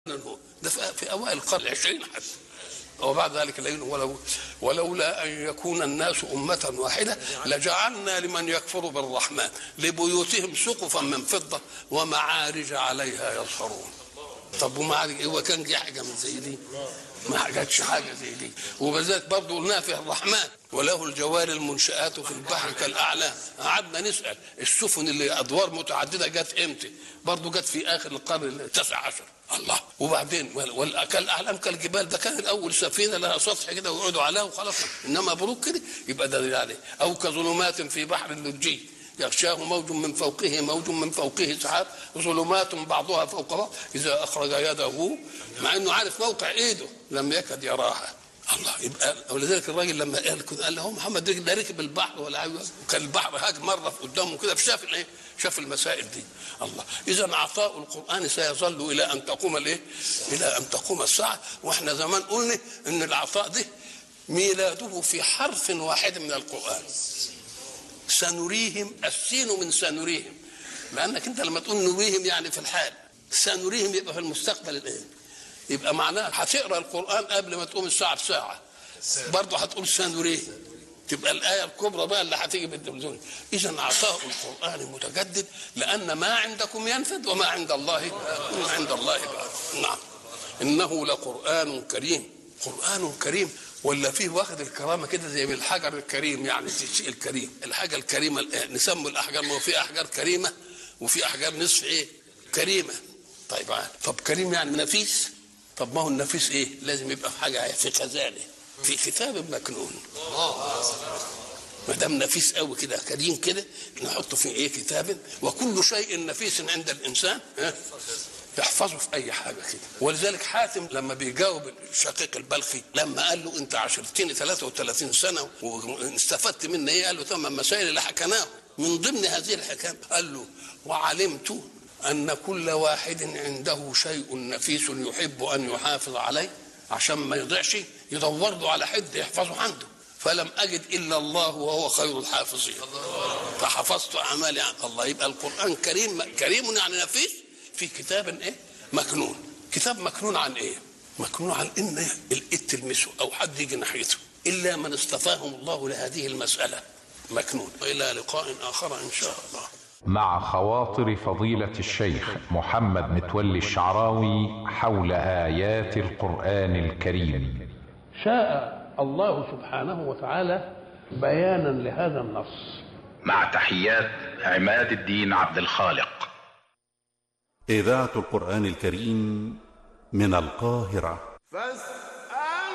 ده في في اوائل القرن العشرين حتى وبعد ذلك لأنه ولو ولولا أن يكون الناس أمة واحدة لجعلنا لمن يكفر بالرحمن لبيوتهم سقفا من فضة ومعارج عليها يظهرون طب ومعارج هو كان جه حاجة من زي دي ما جاتش حاجة زي دي وبذلك برضه قلناها في الرحمن وله الجوار المنشآت في البحر كالأعلام قعدنا نسأل السفن اللي أدوار متعددة جت إمتى برضه جت في آخر القرن التاسع عشر الله وبعدين وال- كالاعلام كالجبال ده كان الاول سفينه لها سطح كده ويقعدوا عليها وخلاص انما بروك كده يبقى ده يعني او كظلمات في بحر اللجي يغشاه موج من فوقه موج من فوقه سحاب ظلمات بعضها فوق بعض اذا اخرج يده مع انه عارف موقع ايده لم يكد يراها الله يبقى ولذلك الراجل لما قال كده قال له محمد رجل ده ركب البحر ولا عايز وكان البحر هاج مره في قدامه كده فشاف الايه؟ شاف المسائل دي الله اذا عطاء القران سيظل الى ان تقوم الايه؟ الى ان تقوم الساعه واحنا زمان قلنا ان العطاء ده ميلاده في حرف واحد من القران سنريهم السين من سنريهم لانك انت لما تقول نريهم يعني في الحال سنريهم يبقى في المستقبل الايه؟ يبقى معناها هتقرا القران قبل ما تقوم الساعه بساعه برضه هتقول سنريهم تبقى الآية الكبرى بقى اللي هتيجي بالتلفزيون إذا عطاء القرآن متجدد لأن ما عندكم ينفد وما عند الله ما عند الله بقى نعم إنه لقرآن كريم قرآن كريم ولا فيه واخد الكرامة كده زي من الحجر الكريم يعني الشيء الكريم الحاجة الكريمة نسمي الأحجار ما هو في أحجار كريمة وفي أحجار نصف إيه كريمة طيب عاد. طب كريم يعني نفيس طب ما هو النفيس إيه لازم يبقى في حاجة في خزانة في كتاب مكنون ما دام نفيس قوي كده كريم كده نحطه في ايه كتاب وكل شيء نفيس عند الانسان ها، يحفظه في اي حاجه كده ولذلك حاتم لما بيجاوب الشقيق البلخي لما قال له انت عشرتني 33 سنه واستفدت مني ايه قال له ثم مسائل اللي حكيناه من ضمن هذه الحكام قال له وعلمت ان كل واحد عنده شيء نفيس يحب ان يحافظ عليه عشان ما يضيعش يدور له على حد يحفظه عنده فلم اجد الا الله وهو خير الحافظين فحفظت اعمالي عن الله يبقى القران كريم كريم يعني نفيس في كتاب ايه مكنون كتاب مكنون عن ايه مكنون عن ان الايد تلمسه او حد يجي ناحيته الا من اصطفاهم الله لهذه المساله مكنون والى لقاء اخر ان شاء الله مع خواطر فضيلة الشيخ محمد متولي الشعراوي حول آيات القرآن الكريم شاء الله سبحانه وتعالى بيانا لهذا النص مع تحيات عماد الدين عبد الخالق إذاعة القرآن الكريم من القاهرة فاستمعوا